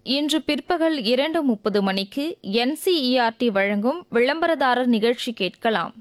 இன்று பிற்பகல் இரண்டு முப்பது மணிக்கு என்சிஇஆர்டி வழங்கும் விளம்பரதாரர் நிகழ்ச்சி கேட்கலாம்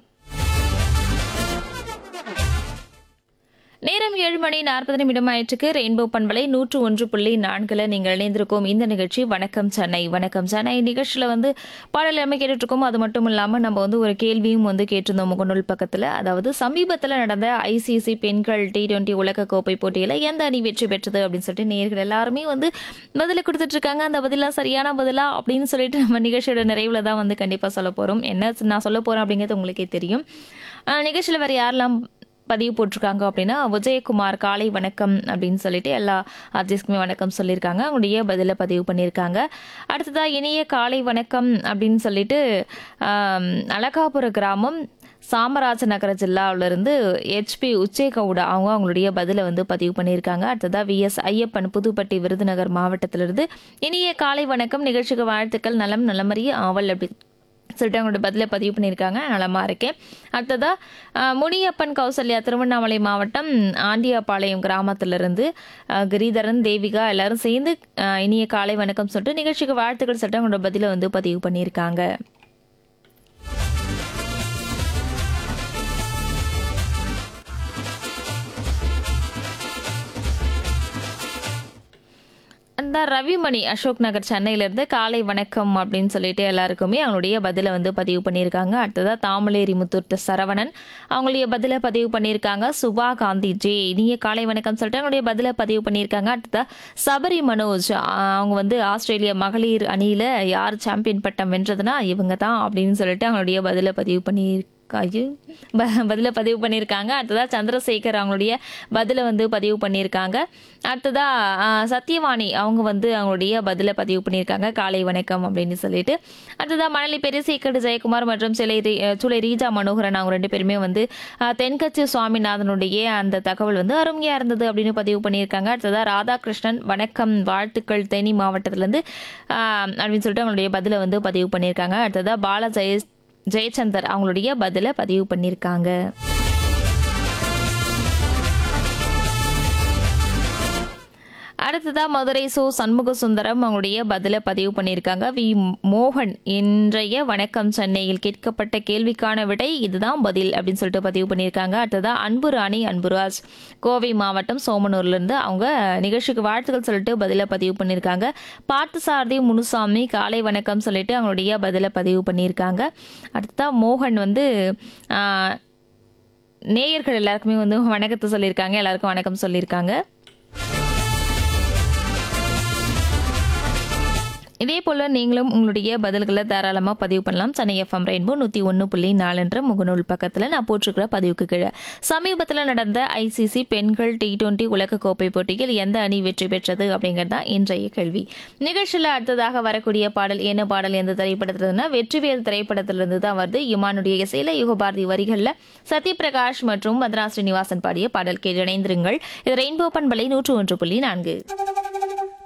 நேரம் ஏழு மணி நாற்பது நிமிடம் ஆயிற்றுக்கு ரெயின்போ பண்பலை நூற்று ஒன்று புள்ளி நான்குல நீங்கள் இணைந்திருக்கோம் இந்த நிகழ்ச்சி வணக்கம் சென்னை வணக்கம் சென்னை நிகழ்ச்சியில் வந்து பாடல் எல்லாமே கேட்டுட்டு இருக்கோம் அது மட்டும் இல்லாமல் நம்ம வந்து ஒரு கேள்வியும் வந்து கேட்டிருந்தோம் முகநூல் பக்கத்தில் அதாவது சமீபத்தில் நடந்த ஐசிசி பெண்கள் டி டுவெண்ட்டி உலகக்கோப்பை போட்டியில் எந்த அணி வெற்றி பெற்றது அப்படின்னு சொல்லிட்டு நேர்கள் எல்லாருமே வந்து பதில கொடுத்துட்டு இருக்காங்க அந்த பதிலாக சரியான பதிலா அப்படின்னு சொல்லிட்டு நம்ம நிகழ்ச்சியோட நிறைவில் தான் வந்து கண்டிப்பாக சொல்ல போகிறோம் என்ன நான் சொல்ல போகிறேன் அப்படிங்கிறது உங்களுக்கே தெரியும் நிகழ்ச்சியில் வேறு யாரெல்லாம் பதிவு போட்டிருக்காங்க அப்படின்னா விஜயகுமார் காலை வணக்கம் அப்படின்னு சொல்லிட்டு எல்லா ஆர்டிஸ்க்குமே வணக்கம் சொல்லியிருக்காங்க அவங்களுடைய பதிலை பதிவு பண்ணியிருக்காங்க அடுத்ததா இனிய காலை வணக்கம் அப்படின்னு சொல்லிட்டு ஆம், அலகாபுர கிராமம் சாமராஜ நகர ஜில்லாவிலிருந்து ஹெச்பி உச்சே கவுடா அவங்க அவங்களுடைய பதிலை வந்து பதிவு பண்ணியிருக்காங்க அடுத்ததா விஎஸ் ஐயப்பன் புதுப்பட்டி விருதுநகர் மாவட்டத்திலிருந்து இனிய காலை வணக்கம் நிகழ்ச்சிக்கு வாழ்த்துக்கள் நலம் நலமறிய ஆவல் அப்படி சொல்லிட்டு அவங்களோட பதிலை பதிவு பண்ணியிருக்காங்க நலமா இருக்கேன் அடுத்ததா அஹ், முனியப்பன் கௌசல்யா திருவண்ணாமலை மாவட்டம் ஆண்டியாபாளையம் கிராமத்திலிருந்து அஹ், கிரிதரன் தேவிகா எல்லாரும் சேர்ந்து அஹ், இனிய காலை வணக்கம் சொல்லிட்டு நிகழ்ச்சிக்கு வாழ்த்துக்கள் சொல்லிட்டு அவங்களோட பதிலை வந்து பதிவு பண்ணியிருக்காங்க அந்த ரவிமணி அசோக் நகர் சென்னையிலேருந்து காலை வணக்கம் அப்படின்னு சொல்லிட்டு எல்லாருக்குமே அவங்களுடைய பதிலை வந்து பதிவு பண்ணியிருக்காங்க அடுத்ததாக தாமலேரி முத்தூர்த்த சரவணன் அவங்களுடைய பதிலை பதிவு பண்ணியிருக்காங்க சுபா காந்தி ஜே இனிய காலை வணக்கம் சொல்லிட்டு அவங்களுடைய பதிலை பதிவு பண்ணியிருக்காங்க அடுத்ததாக சபரி மனோஜ் ஆஹ் அவங்க வந்து ஆஸ்திரேலிய மகளிர் அணியில் யார் சாம்பியன் பட்டம் வென்றதுன்னா இவங்க தான் அப்படின்னு சொல்லிட்டு அவங்களுடைய பதிலை பதிவு பண்ணி ஐயோ ப பதிலை பதிவு பண்ணியிருக்காங்க அடுத்ததாக சந்திரசேகர் அவங்களுடைய பதிலை வந்து பதிவு பண்ணியிருக்காங்க அடுத்ததாக சத்யவாணி அவங்க வந்து அவங்களுடைய பதிலை பதிவு பண்ணியிருக்காங்க காலை வணக்கம் அப்படின்னு சொல்லிட்டு அடுத்ததாக மணலி பெரியசேகர் ஜெயக்குமார் மற்றும் சிலை ரீ- அஹ், சுலை ரீஜா மனோகரன் அவங்க ரெண்டு பேருமே வந்து அஹ், தென்கட்சி சுவாமிநாதனுடைய அந்த தகவல் வந்து அருமையாக இருந்தது அப்படின்னு பதிவு பண்ணியிருக்காங்க அடுத்ததாக ராதாகிருஷ்ணன் வணக்கம் வாழ்த்துக்கள் தேனி மாவட்டத்திலேருந்து அப்படின்னு சொல்லிட்டு அவங்களுடைய பதிலை வந்து பதிவு பண்ணியிருக்காங்க அடுத்ததாக பால ஜெய ஜெயச்சந்தர் அவங்களுடைய பதிலை பதிவு பண்ணியிருக்காங்க அடுத்ததா மதுரை சோ சண்முக சுந்தரம் அவங்களுடைய பதிலை பதிவு பண்ணியிருக்காங்க வி மோகன் இன்றைய வணக்கம் சென்னையில் கேட்கப்பட்ட கேள்விக்கான விடை இதுதான் பதில் அப்படின்னு சொல்லிட்டு பதிவு பண்ணியிருக்காங்க அடுத்ததா அன்பு ராணி அன்புராஜ் கோவை மாவட்டம் சோமனூர்ல இருந்து அவங்க நிகழ்ச்சிக்கு வாழ்த்துக்கள் சொல்லிட்டு பதிலை பதிவு பண்ணியிருக்காங்க பார்த்தசாரதி முனுசாமி காலை வணக்கம் சொல்லிட்டு அவங்களுடைய பதிலை பதிவு பண்ணியிருக்காங்க அடுத்ததா மோகன் வந்து ஆஹ், நேயர்கள் எல்லாருக்குமே வந்து வணக்கத்தை சொல்லியிருக்காங்க எல்லாருக்கும் வணக்கம் சொல்லியிருக்காங்க இதே போல நீங்களும் உங்களுடைய பதில்களை தாராளமாக பதிவு பண்ணலாம் சென்னை எஃப்எம் ரெயின்போ நூற்றி ஒன்று புள்ளி நாலுன்ற முகநூல் பக்கத்தில் நான் போட்டிருக்கிற பதிவுக்கு கீழே சமீபத்தில் நடந்த ஐசிசி பெண்கள் டி டுவெண்ட்டி உலகக்கோப்பை போட்டியில் எந்த அணி வெற்றி பெற்றது அப்படிங்கிறது தான் இன்றைய கேள்வி நிகழ்ச்சியில் அடுத்ததாக வரக்கூடிய பாடல் என்ன பாடல் எந்த திரைப்படத்திலிருந்துன்னா வெற்றிவேல் திரைப்படத்திலிருந்து தான் வருது இமானுடைய இசையில யுகபாரதி வரிகளில் சத்யபிரகாஷ் மற்றும் மத்ரா ஸ்ரீனிவாசன் பாடிய பாடல் கேட்டு இணைந்திருங்கள் இது ரெயின்போ பண்பலை நூற்று ஒன்று புள்ளி நான்கு